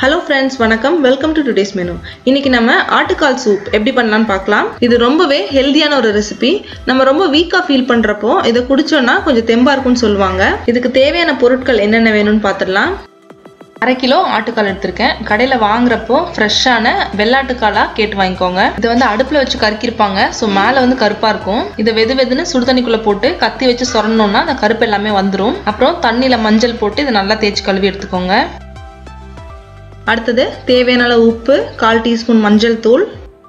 hello friends வணக்கம் welcome to today's menu இன்னைக்கு நம்ம ஆட்டுக்கால் சூப் எப்படி பண்ணலாம்னு பார்க்கலாம் இது ரொம்பவே ஹெல்தியான ஒரு ரெசிபி நம்ம ரொம்ப வீக்காக ஃபீல் பண்ணுறப்போ இதை குடிச்சோன்னா கொஞ்சம் தெம்பா இருக்கும்னு சொல்லுவாங்க இதுக்கு தேவையான பொருட்கள் என்னென்ன வேணும்னு பார்த்துடலாம் அரை கிலோ ஆட்டுக்கால் எடுத்திருக்கேன் கடையில் வாங்குறப்போ ஃப்ரெஷ்ஷான வெள்ளாட்டுக்காலாக கேட்டு வாங்கிக்கோங்க இதை வந்து அடுப்பில் வச்சு கருக்கிருப்பாங்க ஸோ மேலே வந்து கருப்பாக இருக்கும் இதை வெது வெதுன்னு சுடுதண்ணிக்குள்ளே போட்டு கத்தி வச்சு சொரணும்னா அந்த கருப்பு எல்லாமே வந்துடும் அப்புறம் தண்ணியில் மஞ்சள் போட்டு இதை நல்லா தேய்ச்சி கழுவி எடுத்துக்கோங்க அடுத்தது தேவையான அளவு உப்பு கால் டீஸ்பூன் மஞ்சள் தூள்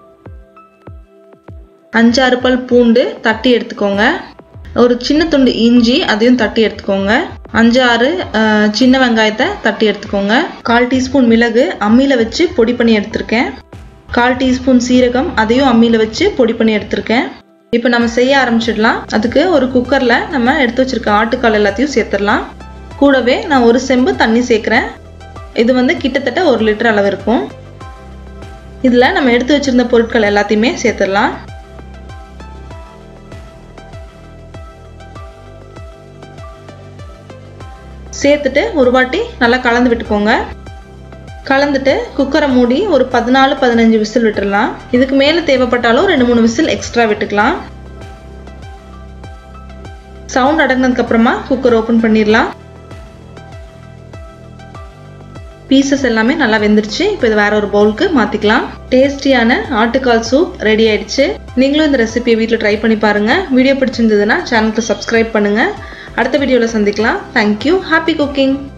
அஞ்சாறு பல் பூண்டு தட்டி எடுத்துக்கோங்க ஒரு சின்ன துண்டு இஞ்சி அதையும் தட்டி எடுத்துக்கோங்க அஞ்சாறு சின்ன வெங்காயத்தை தட்டி எடுத்துக்கோங்க கால் டீஸ்பூன் மிளகு அம்மியில் வச்சு பொடி பண்ணி எடுத்திருக்கேன் கால் டீஸ்பூன் சீரகம் அதையும் அம்மியில் வச்சு பொடி பண்ணி எடுத்திருக்கேன் இப்போ நம்ம செய்ய ஆரம்பிச்சிடலாம் அதுக்கு ஒரு குக்கரில் நம்ம எடுத்து வச்சிருக்க ஆட்டுக்கால் எல்லாத்தையும் சேர்த்துடலாம் கூடவே நான் ஒரு செம்பு தண்ணி சேர்க்குறேன் இது வந்து கிட்டத்தட்ட ஒரு லிட்டர் அளவு இருக்கும் இதில் நம்ம எடுத்து வச்சிருந்த பொருட்கள் எல்லாத்தையுமே சேர்த்துடலாம் சேர்த்துட்டு ஒரு வாட்டி நல்லா கலந்து விட்டுக்கோங்க கலந்துட்டு குக்கரை மூடி ஒரு பதினாலு பதினஞ்சு விசில் விட்டுடலாம் இதுக்கு மேலே தேவைப்பட்டாலும் ரெண்டு மூணு விசில் எக்ஸ்ட்ரா விட்டுக்கலாம் சவுண்ட் அடங்கினதுக்கு அப்புறமா குக்கர் ஓப்பன் பண்ணிடலாம் பீசஸ் எல்லாமே நல்லா வெந்துருச்சு இப்போ இது வேற ஒரு பவுலுக்கு மாற்றிக்கலாம் டேஸ்டியான ஆட்டுக்கால் சூப் ரெடி ஆயிடுச்சு நீங்களும் இந்த ரெசிபியை வீட்டில் ட்ரை பண்ணி பாருங்கள் வீடியோ பிடிச்சிருந்ததுன்னா சேனலுக்கு சப்ஸ்கிரைப் பண்ணுங்கள் அடுத்த வீடியோவில் சந்திக்கலாம் தேங்க்யூ ஹாப்பி குக்கிங்